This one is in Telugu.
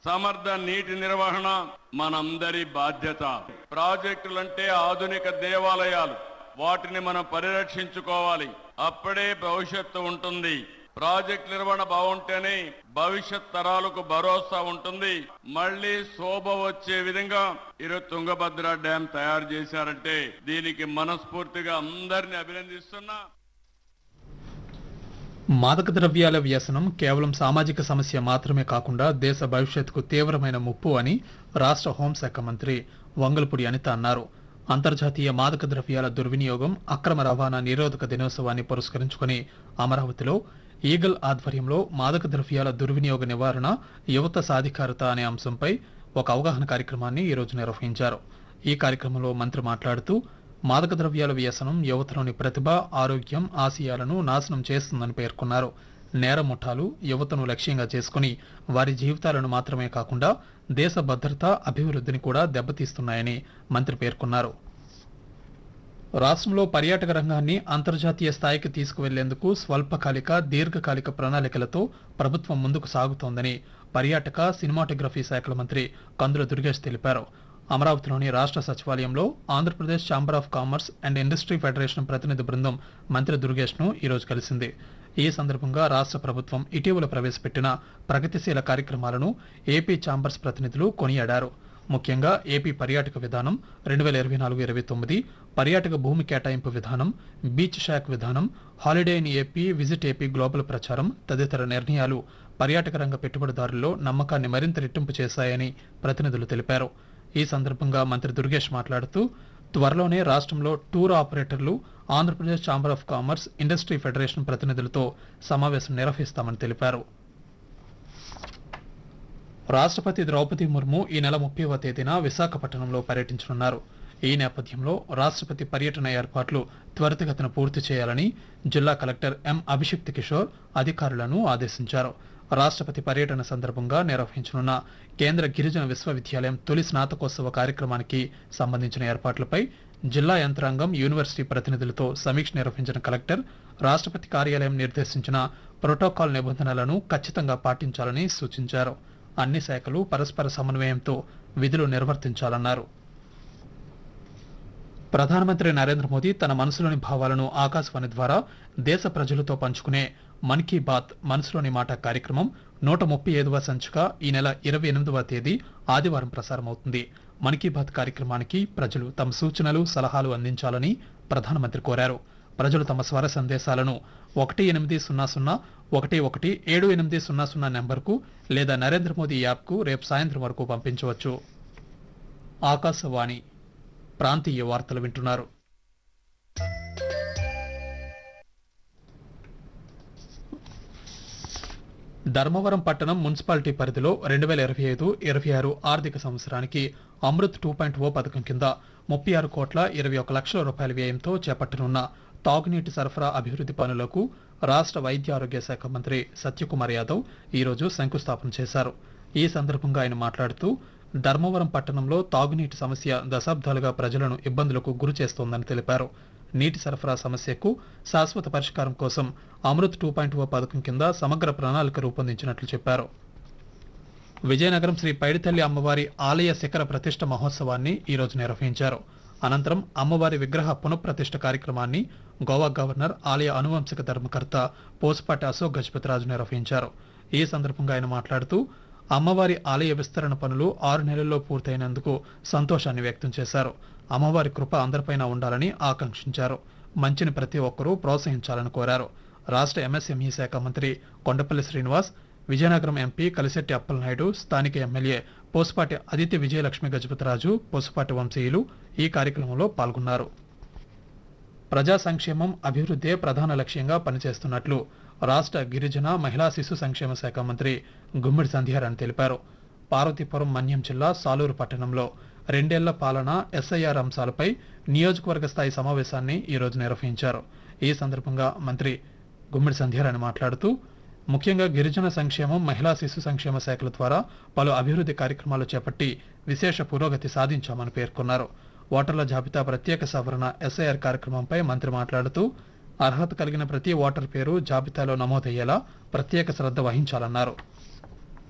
సమర్థ నీటి నిర్వహణ మనందరి బాధ్యత ప్రాజెక్టులంటే ఆధునిక దేవాలయాలు వాటిని మనం పరిరక్షించుకోవాలి అప్పుడే భవిష్యత్తు ఉంటుంది ప్రాజెక్ట్ నిర్వహణ బాగుంటేనే భవిష్యత్ తరాలకు భరోసా ఉంటుంది మళ్ళీ శోభ వచ్చే విధంగా ఈరోజు తుంగభద్ర డ్యాం తయారు చేశారంటే దీనికి మనస్ఫూర్తిగా అందరిని అభినందిస్తున్నా మాదక ద్రవ్యాల వ్యసనం కేవలం సామాజిక సమస్య మాత్రమే కాకుండా దేశ భవిష్యత్తుకు తీవ్రమైన ముప్పు అని రాష్ట్ర హోంశాఖ మంత్రి వంగల్పూడి అనిత అన్నారు అంతర్జాతీయ మాదక ద్రవ్యాల దుర్వినియోగం అక్రమ రవాణా నిరోధక దినోత్సవాన్ని పురస్కరించుకుని అమరావతిలో ఈగల్ ఆధ్వర్యంలో మాదక ద్రవ్యాల దుర్వినియోగ నివారణ యువత సాధికారత అనే అంశంపై ఒక అవగాహన కార్యక్రమాన్ని ఈరోజు నిర్వహించారు ఈ కార్యక్రమంలో మంత్రి మాట్లాడుతూ మాదక ద్రవ్యాల వ్యసనం యువతలోని ప్రతిభ ఆరోగ్యం ఆశయాలను నాశనం చేస్తుందని పేర్కొన్నారు నేర ముఠాలు యువతను లక్ష్యంగా చేసుకుని వారి జీవితాలను మాత్రమే కాకుండా దేశ భద్రత అభివృద్ధిని కూడా దెబ్బతీస్తున్నాయని మంత్రి పేర్కొన్నారు రాష్ట్రంలో పర్యాటక రంగాన్ని అంతర్జాతీయ స్థాయికి తీసుకువెళ్లేందుకు స్వల్పకాలిక దీర్ఘకాలిక ప్రణాళికలతో ప్రభుత్వం ముందుకు సాగుతోందని పర్యాటక సినిమాటోగ్రఫీ శాఖల మంత్రి కందుల దుర్గేష్ తెలిపారు అమరావతిలోని రాష్ట్ర సచివాలయంలో Andhra Pradesh chamber of commerce and industry federation ప్రతినిధి బృందం మంత్రి దుర్గేష్ ను ఈరోజు కలిసింది ఈ సందర్భంగా రాష్ట్ర ప్రభుత్వం ఇటీవల ప్రవేశపెట్టిన ప్రగతిశీల కార్యక్రమాలను ఏపీ ఛాంబర్స్ ప్రతినిధులు కొనియాడారు ముఖ్యంగా ఏపీ పర్యాటక విధానం రెండు వేల ఇరవై నాలుగు ఇరవై తొమ్మిది పర్యాటక భూమి కేటాయింపు విధానం బీచ్ షాక్ విధానం holiday in AP visit AP global ప్రచారం తదితర నిర్ణయాలు పర్యాటక రంగ పెట్టుబడిదారుల్లో నమ్మకాన్ని మరింత రెట్టింపు చేశాయని ప్రతినిధులు తెలిపారు ఈ సందర్భంగా మంత్రి దుర్గేష్ మాట్లాడుతూ త్వరలోనే రాష్ట్రంలో టూర్ ఆపరేటర్లు Andhra Pradesh chamber of commerce industry federation ప్రతినిధులతో సమావేశం నిర్వహిస్తామని తెలిపారు రాష్ట్రపతి ద్రౌపది ముర్ము ఈ నెల ముప్పైవ తేదీన విశాఖపట్నంలో పర్యటించనున్నారు ఈ నేపథ్యంలో రాష్ట్రపతి పర్యటన ఏర్పాట్లు త్వరితగతిన పూర్తి చేయాలని జిల్లా కలెక్టర్ ఎం అభిషిక్త్ కిషోర్ అధికారులను ఆదేశించారు రాష్ట్రపతి పర్యటన సందర్భంగా నిర్వహించనున్న కేంద్ర గిరిజన విశ్వవిద్యాలయం తొలి స్నాతకోత్సవ కార్యక్రమానికి సంబంధించిన ఏర్పాట్లపై జిల్లా యంత్రాంగం యూనివర్సిటీ ప్రతినిధులతో సమీక్ష నిర్వహించిన కలెక్టర్ రాష్ట్రపతి కార్యాలయం నిర్దేశించిన ప్రోటోకాల్ నిబంధనలను ఖచ్చితంగా పాటించాలని సూచించారు అన్ని శాఖలు పరస్పర సమన్వయంతో విధులు నిర్వర్తించాలన్నారు ప్రధానమంత్రి నరేంద్ర మోదీ తన మనసులోని భావాలను ఆకాశవాణి ద్వారా దేశ ప్రజలతో పంచుకునే మన్ కీ బాత్ మనసులోని మాట కార్యక్రమం నూట ముప్పై ఐదవ సంచిక ఈ నెల ఇరవై ఎనిమిదవ తేదీ ఆదివారం ప్రసారమవుతుంది మన్ కీ బాత్ కార్యక్రమానికి ప్రజలు తమ సూచనలు సలహాలు అందించాలని ప్రధానమంత్రి కోరారు ప్రజలు తమ స్వర సందేశాలను ఒకటి ఎనిమిది సున్నా సున్నా ఒకటి ఒకటి ఏడు ఎనిమిది సున్నా సున్నా నెంబర్కు లేదా నరేంద్ర మోదీ యాప్కు రేపు సాయంత్రం వరకు పంపించవచ్చు ఆకాశవాణి ప్రాంతీయ వార్తలు వింటున్నారు ధర్మవరం పట్టణం మున్సిపాలిటీ పరిధిలో రెండు వేల ఇరవై ఐదు ఇరవై ఆరు ఆర్థిక సంవత్సరానికి అమృత్ టూ పాయింట్ ఓ పథకం కింద ముప్పై ఆరు కోట్ల ఇరవై ఒక లక్షల రూపాయల వ్యయంతో చేపట్టనున్న తాగునీటి సరఫరా అభివృద్ధి పనులకు రాష్ట్ర వైద్య ఆరోగ్య శాఖ మంత్రి సత్యకుమార్ యాదవ్ ఈరోజు శంకుస్థాపన చేశారు ఈ సందర్భంగా ఆయన మాట్లాడుతూ ధర్మవరం పట్టణంలో తాగునీటి సమస్య దశాబ్దాలుగా ప్రజలను ఇబ్బందులకు గురి చేస్తోందని తెలిపారు నీటి సరఫరా సమస్యకు శాశ్వత పరిష్కారం కోసం అమృత్ టూ పాయింట్ ఓ పథకం కింద సమగ్ర ప్రణాళిక రూపొందించినట్లు చెప్పారు విజయనగరం శ్రీ పైడితల్లి అమ్మవారి ఆలయ శిఖర ప్రతిష్ఠ మహోత్సవాన్ని ఈ రోజు నిర్వహించారు అనంతరం అమ్మవారి విగ్రహ పునఃప్రతిష్ఠ కార్యక్రమాన్ని గోవా గవర్నర్ ఆలయ అనువంశిక ధర్మకర్త పోసుపాటి అశోక్ గజపతిరాజు నిర్వహించారు ఈ సందర్భంగా ఆయన మాట్లాడుతూ అమ్మవారి ఆలయ విస్తరణ పనులు ఆరు నెలల్లో పూర్తయినందుకు సంతోషాన్ని వ్యక్తం చేశారు అమ్మవారి కృప అందరిపైన ఉండాలని ఆకాంక్షించారు మంచిని ప్రతి ఒక్కరూ ప్రోత్సహించాలని కోరారు రాష్ట్ర ఎంఎస్ఎంఈ శాఖ మంత్రి కొండపల్లి శ్రీనివాస్ విజయనగరం ఎంపీ కలిశెట్టి అప్పలనాయుడు స్థానిక ఎమ్మెల్యే పోసుపాటి అదితి విజయలక్ష్మి గజపతిరాజు పోసుపాటి వంశీయులు ఈ కార్యక్రమంలో పాల్గొన్నారు ప్రజా సంక్షేమం అభివృద్ధే ప్రధాన లక్ష్యంగా పనిచేస్తున్నట్లు రాష్ట్ర గిరిజన మహిళా శిశు సంక్షేమ శాఖ మంత్రి గుమ్మిడి సంధ్యారాణి తెలిపారు పార్వతీపురం మన్యం జిల్లా సాలూరు పట్టణంలో రెండేళ్ల పాలన ఎస్ఐఆర్ అంశాలపై నియోజకవర్గ స్థాయి సమావేశాన్ని ఈ రోజు నిర్వహించారు ఈ సందర్భంగా మంత్రి గుమ్మిడి సంధ్యారాణి మాట్లాడుతూ ముఖ్యంగా గిరిజన సంక్షేమం మహిళా శిశు సంక్షేమ శాఖల ద్వారా పలు అభివృద్ధి కార్యక్రమాలు చేపట్టి విశేష పురోగతి సాధించామని పేర్కొన్నారు ఓటర్ల జాబితా ప్రత్యేక సవరణ ఎస్ఐఆర్ కార్యక్రమంపై మంత్రి మాట్లాడుతూ అర్హత కలిగిన ప్రతి ఓటర్ పేరు జాబితాలో నమోదయ్యేలా ప్రత్యేక శ్రద్ధ వహించాలన్నారు